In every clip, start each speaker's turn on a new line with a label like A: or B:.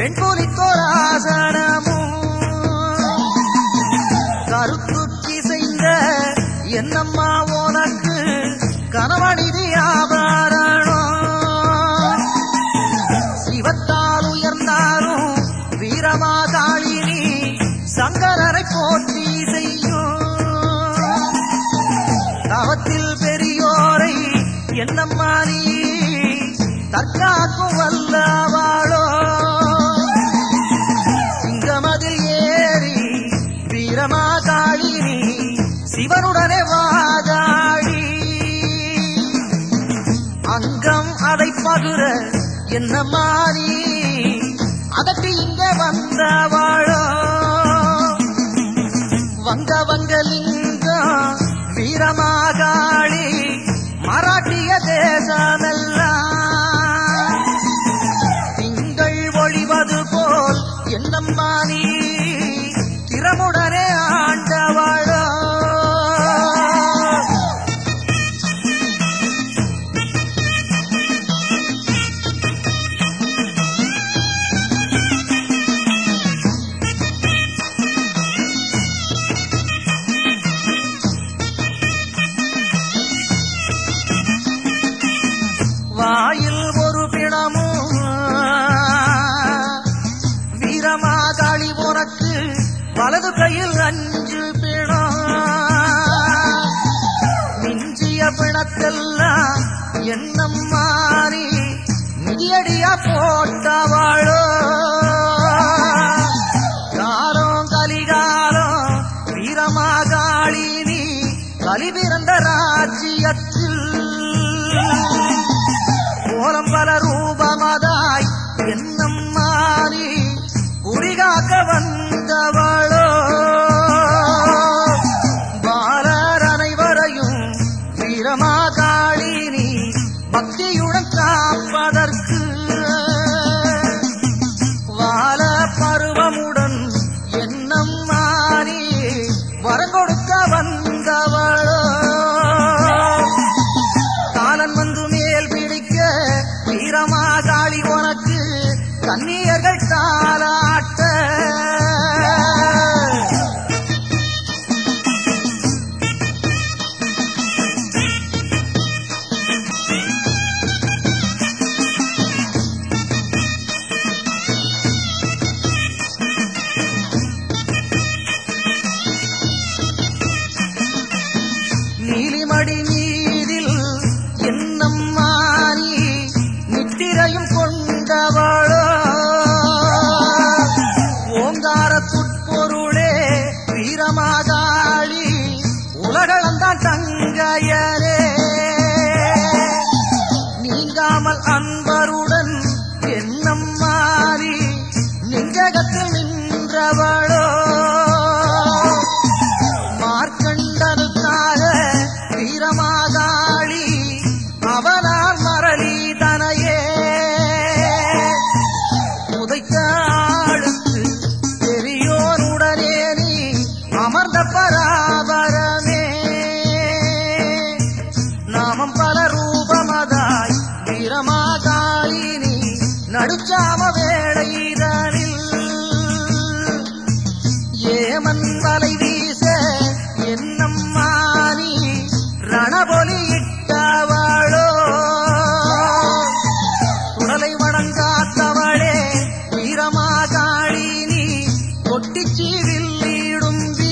A: வெண்பொலிக்கோராசனமும் கருத்துச்சி செய்த என்னம்மா உனக்கு கணவனிதி ஆபரணம் சிவத்தால் உயர்ந்தாலும் வீரமா காளினி சங்கரரை போற்றி செய்யும் தவத்தில் பெரியோரை என்னம்மா நீ தற்காக்கும் வல்லவாளோ சிங்கமதில் ஏறி வீரமா காளினி சிவனுடனே வாதாடி அங்கம் அதை பகுர என்ன மாறி அதற்கு இங்க வந்தவாளோ வங்க வங்கலிங்கம் வீரமாகாளி மராட்டிய தேசமெல்லாம் திங்கள் ஒளிவது போல் என்னம்மா நீ திறமுடனே ஆண்டவாளோ வாயில் ஒரு பிணமும் வீரமாதாளி உனக்கு வலது கையில் அஞ்சு பிணம் மிஞ்சிய பிணத்தெல்லாம் என்னம் மாறி மிதியடியா போட்டவாளோ காலம் கலிகாலம் வீரமாகாளி நீ கலி பிறந்த ராஜ்யத்தில் கோலம் பல ரூபமதாய் என்னம் மாறி குறிகாக்க வந்தவளோ பாலர் அனைவரையும் வீரமாகாளினி பக்தியுடன் காப்பதற்கு வாழ பருவமுடன் என்னம் மாறி வரங்கொடுக்க வந்தவளோ காலன் வந்து மேல் பிடிக்க வீரமாகாளி உனக்கு கன்னியர்கள் தாளாட்ட நீலிமடி நீரில் என்னம் மாறி நித்திரையும் கொண்டவளோ ஓங்கார துட்பொருளே வீரமாகாளி உலகளந்தான் தங்கையரே நீங்காமல் அன்பருடன் என்னம் மாறி நெஞ்சகத்தில் நின்றவளோ மார்க்கண்டனுக்காக வீரமாகாளி அவனால் மரளி தனையே உதைக்க ஆளுக்கு பெரியோருடனே நீ அமர்ந்த பராபரமே நாமம் பல ரூபமதாய் வீரமாகாளினி நடுச்சாம வேளைதனில் ஏமன் வலை வீச என்னம் மாறி ரணபொலி இட்டவளோ உடலை வணங்காத்தவளே வீரமாகாளி நீ கொட்டிச்சி வில்லிடும்பி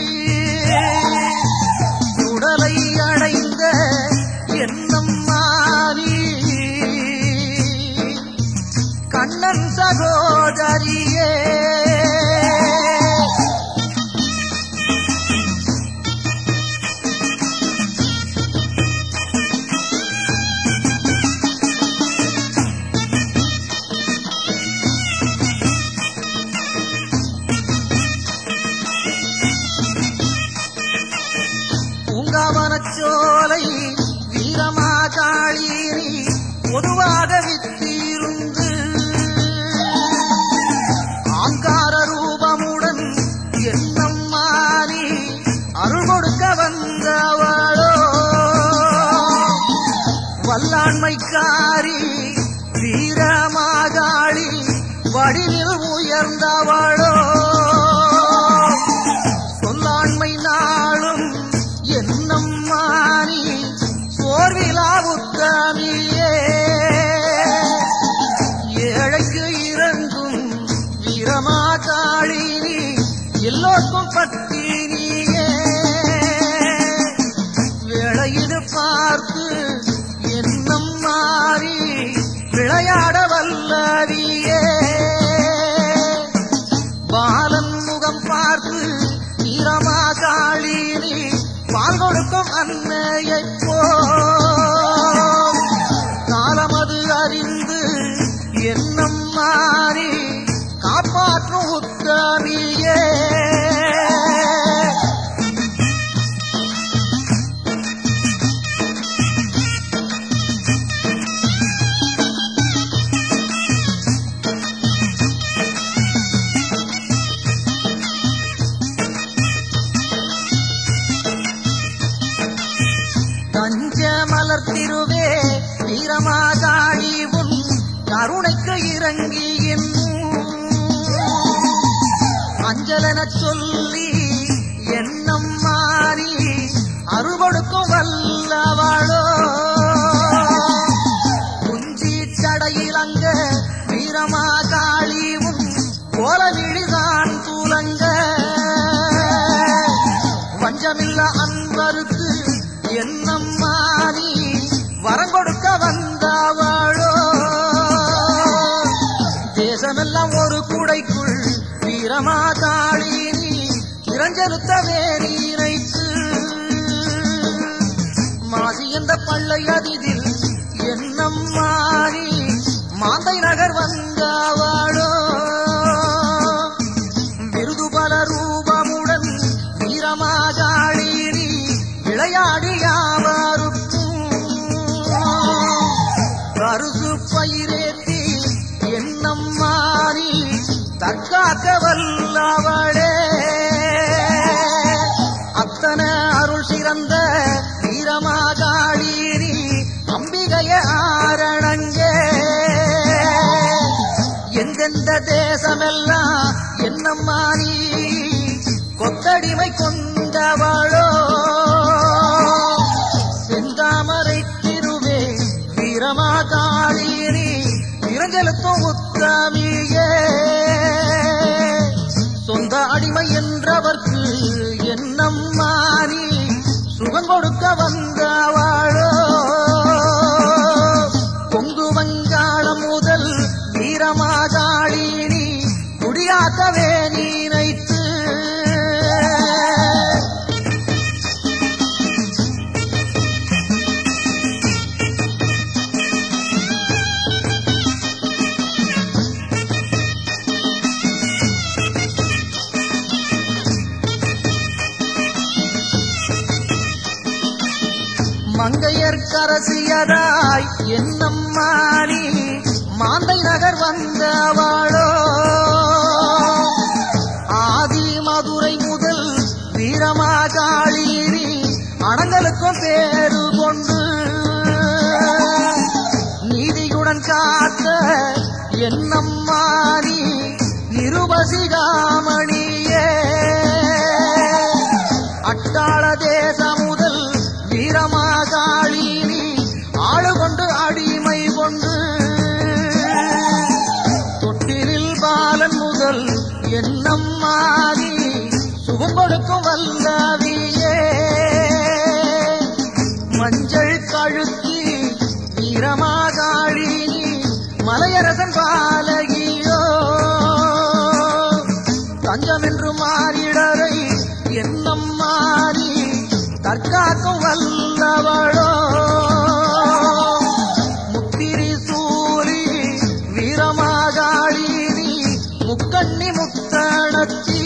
A: உடலை அடைந்த என்னம் மாறி கண்ணன் சகோதரியே பூங்காவனச்சோலை வீரமாகாளி நீ பொதுவாக வித்திருந்து ஆங்கார ரூபமுடன் எண்ணம் மாறி அருள் கொடுக்க வந்தவளோ வல்லாண்மைக்காரி வீரமாகாளி வடிவில் நன்மை நாளும் என்னம் மாறி சோர்விலா உத்தமியே ஏழைக்கு இறங்கும் வீரமா காளினி எல்லோருக்கும் பத்தினியே வேளையிடு பார்த்து என்னம் மாறி விளையாட வல்லவியே பாலன் முகம் பார்த்து வீரமா காளினி பால் கொடுக்கும் அன்னையைப் போல் காலமது அறிந்து எண்ணம் மாறி காப்பாற்றும் உத்தமியே தஞ்ச மலர் திருவே வீரமாகாடி உன் கருணைக்கு இறங்கி என்னும் அஞ்சலன சொல்லி எண்ணம் மாறி அறுவடுக்கும் வல்லவளோ குஞ்சி சடையில் அங்க வீரமாகாளி உன் கோலவிழிதான் தூலங்க வஞ்சமில்ல அன்பருக்கு எண்ணம் மாறி வரங்கொடுக்க வந்தவளோ தேசமெல்லாம் ஒரு குடைக்குள் வீரமா காளினி இறஞ்செலுத்த வேறீரைக்கு மாசி என்ற பள்ளை அதிதில் எண்ணம் மாறி மாந்தை நகர் வந்தவளோ விருது பல ரூபமுடன் வீரமாகாளினி விளையாடி யாவருக்கும் கருசு பயிரேத்தி எண்ணம் மாறி தற்காக்க வல்லவளே அத்தனை அருள் சிறந்த வீரமாகாளீரி அம்பிகைய ஆரணங்கே எந்தெந்த தேசமெல்லாம் எண்ணம் மாறி கொத்தடிமை கொண்டவளோ செந்தாமரை திருவே வீரமாகாளீரி இறஞ்சலுத்தும் உத்தமியே சொந்த அடிமை என்றவர்க்கு எண்ணம் மாறி சுகம் கொடுக்க வந்தவாளோ பொங்கு வங்காளம் முதல் வீரமாகாளினி குடியாக்கவே நினைத்து மங்கையர் கரசியதாய் என்னம் மாறி மாந்தை நகர் வந்தவாளோ ஆதி மதுரை முதல் வீரமாகாளீரி அணங்களுக்கும் பேரு கொண்டு நீதியுடன் காத்த என்னம் மாறி நிருபசிகாமணியே அட்டாள தேச முதல் வீரமாகாளினி ஆளு கொண்டு அடிமை கொண்டு தொட்டிலில் பாலன் முதல் எண்ணம் மாறி சுகம் கொடுக்கும் வல்லவியே மஞ்சள் கழுத்தி வீரமாகாளினி மலையரசன் பாலகியோ தஞ்சம் என்று மாறிடரை எண்ணம் மாறி தற்காக்கும் வல்லவளோ முத்திரி சூரி வீரமாகாளினி முக்கண்ணி முத்தணத்தி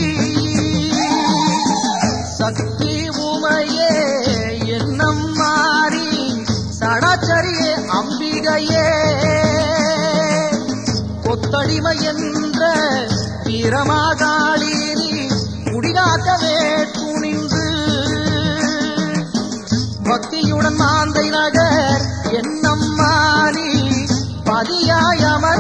A: சக்தி உமையே எண்ணம் மாறி சடாச்சரியே அம்பிகையே கொத்தடிமை என்ற வீரமாகாளினி குடிகாக்கவே துணிந்து பக்தியுடன் மாந்தை நகர் எண்ணம் மாறி பதியாய் அமர்